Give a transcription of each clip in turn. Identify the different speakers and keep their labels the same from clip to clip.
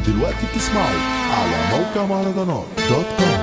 Speaker 1: دلوقتي بتسمعوا على موقع مهرجانات دوت كوم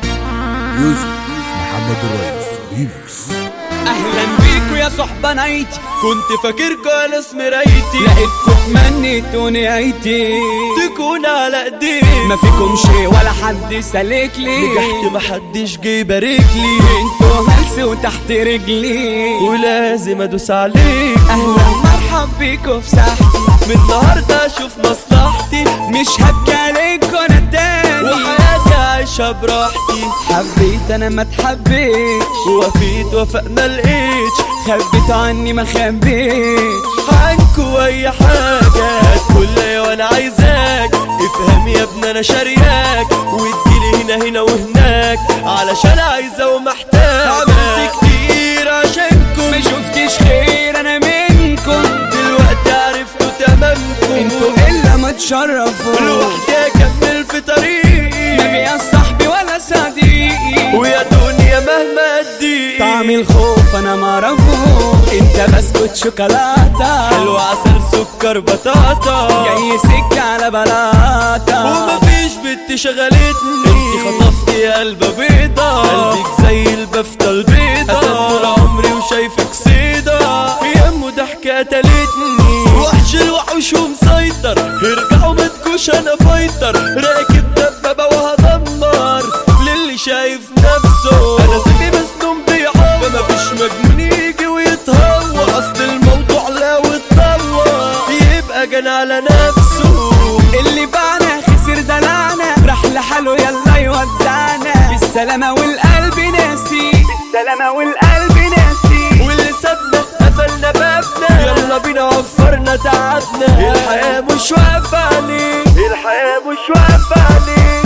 Speaker 2: يوسف محمد الريس ريمكس
Speaker 3: اهلا بيكوا يا صحبة نايتي كنت فاكركوا انا مرايتي لقيتكوا تمنيتوا نهايتي تكون على ايدي ما فيكم شي ولا حد سالك لي نجحت محدش جه يبارك لي انتوا هلس وتحت رجلي ولازم ادوس عليك اهلا مرحب بيكوا في ساحتي من النهارده اشوف مصلحتي مش هبكي عليكوا انا تاني وحياتي عايشة براحتي حبيت انا ما اتحبيتش ووفيت وفاء ما لقيتش خبيت عني ما خبيتش عنكوا اي حاجة هتقول وانا عايزاك افهم يا ابني انا شارياك واديلي هنا هنا وهناك علشان عايزة ومحتاج عملت كتير عشانكم ما شفتش خير انا منكم دلوقتي عرفتوا تمامكم انتوا الا ما تشرفوا لوحدي اكمل في طريقي ما فيها صاحبي ولا صديقي ويا دنيا مهما اديك طعم الخوف انا معرفه انت بسكوت شوكولاته حلو عسل سكر بطاطا جاي سكه على بلاطه ومفيش بنت شغلتني انت خطفتي قلبه بيضة قلبك زي البفتة البيضة أسد طول عمري وشايفك صيدة يمه ضحكة قتلتني وحش الوحوش ومسيطر ارجعوا ما تكوش انا فايتر راكب دبابة وهدمر للي شايف نفسه انا سيفي مسنون بيعور فمفيش مجنون يجي ويتهوى اصل الموضوع لو اتطور يبقى جن على نفسه اللي باعنا خسر دلعنا راح لحاله يلا يودعنا بالسلامة والقلب ناسي بالسلامة والقلب ناسي واللي سابنا قفلنا بابنا يلا بينا وفرنا تعبنا الحياة مش واقفة عليه الحياة مش واقفة عليه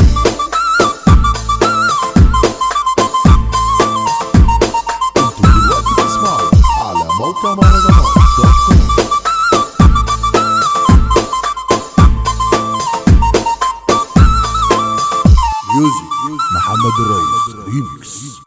Speaker 1: انتوا دلوقتي بتسمعوا على موقع مهرجانات دوت كوم
Speaker 2: يوسف محمد الريس ريمكس